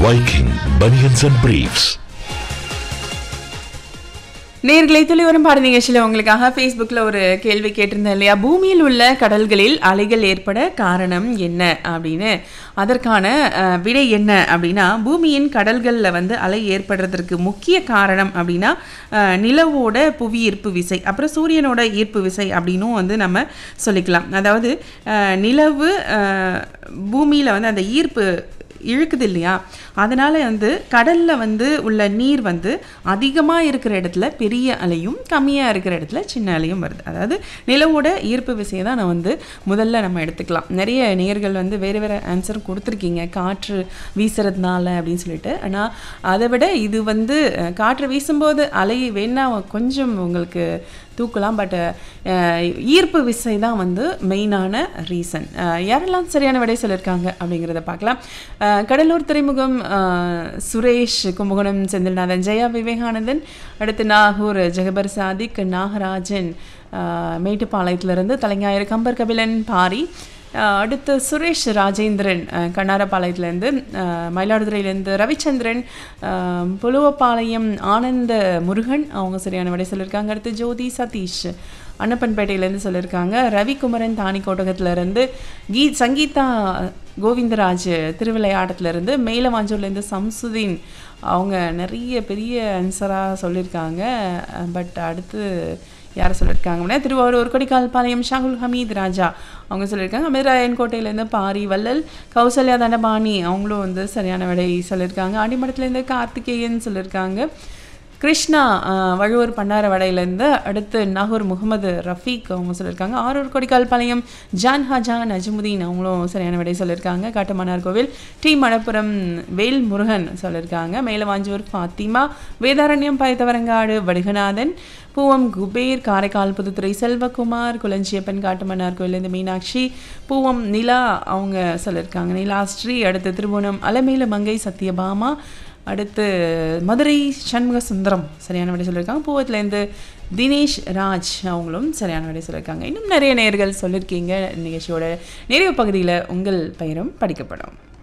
Viking Bunions and Briefs. நேர்களை துளி வரும் பாட நிகழ்ச்சியில் உங்களுக்காக ஃபேஸ்புக்கில் ஒரு கேள்வி கேட்டிருந்தேன் இல்லையா பூமியில் உள்ள கடல்களில் அலைகள் ஏற்பட காரணம் என்ன அப்படின்னு அதற்கான அஹ், விடை என்ன அப்படின்னா பூமியின் கடல்களில் வந்து அலை ஏற்படுறதற்கு முக்கிய காரணம் அப்படின்னா அஹ், நிலவோட புவி ஈர்ப்பு விசை அப்புறம் சூரியனோட ஈர்ப்பு விசை அப்படின்னும் வந்து நம்ம சொல்லிக்கலாம் அதாவது அஹ், நிலவு பூமியில் வந்து அந்த ஈர்ப்பு இழுக்குது இல்லையா அதனால் வந்து கடலில் வந்து உள்ள நீர் வந்து அதிகமாக இருக்கிற இடத்துல பெரிய அலையும் கம்மியாக இருக்கிற இடத்துல சின்ன அலையும் வருது அதாவது நிலவோட ஈர்ப்பு விசையை தான் நான் வந்து முதல்ல நம்ம எடுத்துக்கலாம் நிறைய நேர்கள் வந்து வேறு வேறு ஆன்சர் கொடுத்துருக்கீங்க காற்று வீசுறதுனால அப்படின்னு சொல்லிட்டு ஆனால் அதை விட இது வந்து அஹ், காற்று வீசும்போது அலை வேணா கொஞ்சம் உங்களுக்கு தூக்கலாம் பட் ஈர்ப்பு விசை தான் வந்து மெயினான ரீசன் யாரெல்லாம் சரியான விடை சொல்லியிருக்காங்க அப்படிங்கிறத பார்க்கலாம் அஹ், கடலூர் துறைமுகம் அஹ், சுரேஷ் கும்பகோணம் செந்தில்நாதன் ஜெயா விவேகானந்தன் அடுத்து நாகூர் ஜெகபர் சாதிக் நாகராஜன் அஹ், மேட்டுப்பாளையத்திலிருந்து தலைஞாயிறு கம்பர் கபிலன் பாரி அஹ், அடுத்து சுரேஷ் ராஜேந்திரன் அஹ், கண்ணாரப்பாளையத்துலேருந்து அஹ், மயிலாடுதுறையிலேருந்து ரவிச்சந்திரன் அஹ், புலுவப்பாளையம் ஆனந்த முருகன் அவங்க சரியான விடை சொல்லியிருக்காங்க அடுத்து ஜோதி சதீஷ் அன்னப்பன்பேட்டையிலேருந்து சொல்லியிருக்காங்க ரவிக்குமரன் தானிக்கோட்டகத்துலேருந்து கீ சங்கீதா கோவிந்தராஜ் திருவிளையாடத்துலேருந்து மேலவாஞ்சூர்லேருந்து சம்சுதீன் அவங்க நிறைய பெரிய ஆன்சராக சொல்லியிருக்காங்க பட் அடுத்து யார் சொல்லியிருக்காங்க அப்படின்னா திருவாரூர் கொடிக்கால் பாளையம் ஷாகுல் ஹமீத் ராஜா அவங்க சொல்லியிருக்காங்க அமிராயன் கோட்டையிலேருந்து பாரி வள்ளல் கௌசல்யா தண்டபாணி அவங்களும் வந்து சரியான விடை சொல்லியிருக்காங்க அடிமடத்துலேருந்து கார்த்திகேயன் சொல்லியிருக்காங்க கிருஷ்ணா அஹ், வழுவூர் பண்டார வடையிலேருந்து அடுத்து நாகூர் முகமது ரஃபீக் அவங்க சொல்லியிருக்காங்க ஆரூர் கொடிக்கால் பாளையம் ஜான் ஹாஜா நஜமுதீன் அவங்களும் சரியான விடை சொல்லியிருக்காங்க காட்டுமன்னார் கோவில் டி மணப்புரம் வேல் முருகன் சொல்லியிருக்காங்க மேலவாஞ்சூர் ஃபாத்திமா வேதாரண்யம் பயத்தவரங்காடு வடுகநாதன் பூவம் குபேர் காரைக்கால் புதுத்துறை செல்வகுமார் குலஞ்சியப்பன் காட்டுமன்னார் கோயிலேருந்து மீனாட்சி பூவம் நிலா அவங்க சொல்லியிருக்காங்க நிலா ஸ்ரீ அடுத்து திருவோணம் அலமேல மங்கை சத்யபாமா அடுத்து மதுரை சண்முக சுந்தரம் சரியான விடை சொல்லியிருக்காங்க பூவத்துலேருந்து தினேஷ் ராஜ் அவங்களும் சரியான விடை சொல்லியிருக்காங்க இன்னும் நிறைய நேர்கள் சொல்லியிருக்கீங்க நிகழ்ச்சியோட நிறைவு பகுதியில் உங்கள் பெயரும் படிக்கப்படும்